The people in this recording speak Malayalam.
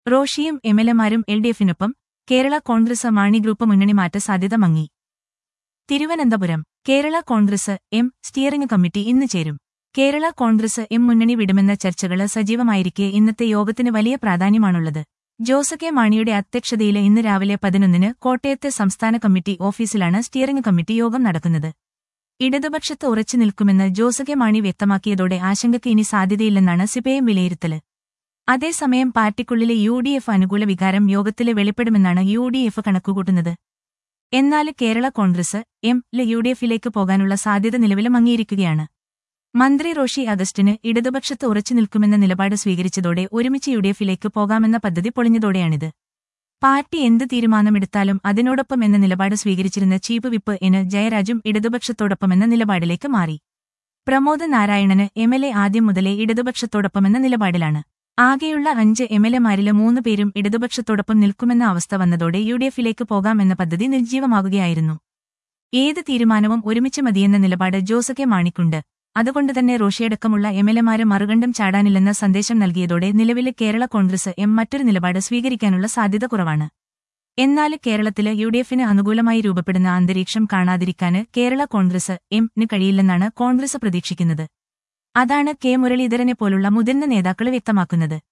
റോഷിയും എംഎൽഎമാരും എൽ ഡി എഫിനൊപ്പം കേരള കോൺഗ്രസ് മാണി ഗ്രൂപ്പ് മുന്നണി മാറ്റ സാധ്യത മങ്ങി Thiruvananthapuram Kerala Congress M steering committee ഇന്ന് ചേരും കേരള കോൺഗ്രസ് എം മുന്നണി വിടുമെന്ന ചർച്ചകൾ സജീവമായിരിക്കെ ഇന്നത്തെ യോഗത്തിന് വലിയ പ്രാധാന്യമാണുള്ളത് ജോസ് കെ മാണിയുടെ അധ്യക്ഷതയിൽ ഇന്ന് രാവിലെ പതിനൊന്നിന് കോട്ടയത്തെ സംസ്ഥാന കമ്മിറ്റി ഓഫീസിലാണ് സ്റ്റിയറിംഗ് കമ്മിറ്റി യോഗം നടക്കുന്നത് ഇടതുപക്ഷത്ത് ഉറച്ചു നിൽക്കുമെന്ന് ജോസ് കെ മാണി വ്യക്തമാക്കിയതോടെ ആശങ്കയ്ക്ക് ഇനി സാധ്യതയില്ലെന്നാണ് സിപിഐഎം വിലയിരുത്തല് അതേസമയം പാർട്ടിക്കുള്ളിലെ യു ഡി എഫ് അനുകൂല വികാരം യോഗത്തില് വെളിപ്പെടുമെന്നാണ് യു ഡി എഫ് കണക്കുകൂട്ടുന്നത് എന്നാൽ കേരള കോൺഗ്രസ് എം ല് യു ഡി എഫിലേക്ക് പോകാനുള്ള സാധ്യത നിലവിലും അംഗീകരിക്കുകയാണ് മന്ത്രി റോഷി അഗസ്റ്റിന് ഇടതുപക്ഷത്ത് ഉറച്ചു നിൽക്കുമെന്ന നിലപാട് സ്വീകരിച്ചതോടെ ഒരുമിച്ച് യു ഡി എഫിലേക്ക് പോകാമെന്ന പദ്ധതി പൊളിഞ്ഞതോടെയാണിത് പാർട്ടി എന്ത് തീരുമാനമെടുത്താലും അതിനോടൊപ്പം എന്ന നിലപാട് സ്വീകരിച്ചിരുന്ന ചീഫ് വിപ്പ് എന് ജയരാജും ഇടതുപക്ഷത്തോടൊപ്പമെന്ന നിലപാടിലേക്ക് മാറി പ്രമോദ് നാരായണന് എംഎൽഎ ആദ്യം മുതലേ ഇടതുപക്ഷത്തോടൊപ്പമെന്ന നിലപാടിലാണ് ആകെയുള്ള അഞ്ച് എംഎൽഎമാരില് മൂന്ന് പേരും ഇടതുപക്ഷത്തോടൊപ്പം നിൽക്കുമെന്ന അവസ്ഥ വന്നതോടെ യു ഡി എഫിലേക്ക് പോകാമെന്ന പദ്ധതി നിർജ്ജീവമാകുകയായിരുന്നു ഏത് തീരുമാനവും ഒരുമിച്ച് മതിയെന്ന നിലപാട് ജോസ് കെ മാണിക്കുണ്ട് അതുകൊണ്ടുതന്നെ റോഷിയടക്കമുള്ള എംഎൽഎമാരെ മറുകണ്ഠം ചാടാനില്ലെന്ന സന്ദേശം നൽകിയതോടെ നിലവിലെ കേരള കോൺഗ്രസ് എം മറ്റൊരു നിലപാട് സ്വീകരിക്കാനുള്ള സാധ്യത കുറവാണ് എന്നാൽ കേരളത്തില് യു ഡി എഫിന് അനുകൂലമായി രൂപപ്പെടുന്ന അന്തരീക്ഷം കാണാതിരിക്കാന് കേരള കോൺഗ്രസ് എം ന് കഴിയില്ലെന്നാണ് കോൺഗ്രസ് പ്രതീക്ഷിക്കുന്നത് അതാണ് കെ മുരളീധരനെ പോലുള്ള മുതിർന്ന നേതാക്കൾ വ്യക്തമാക്കുന്നത്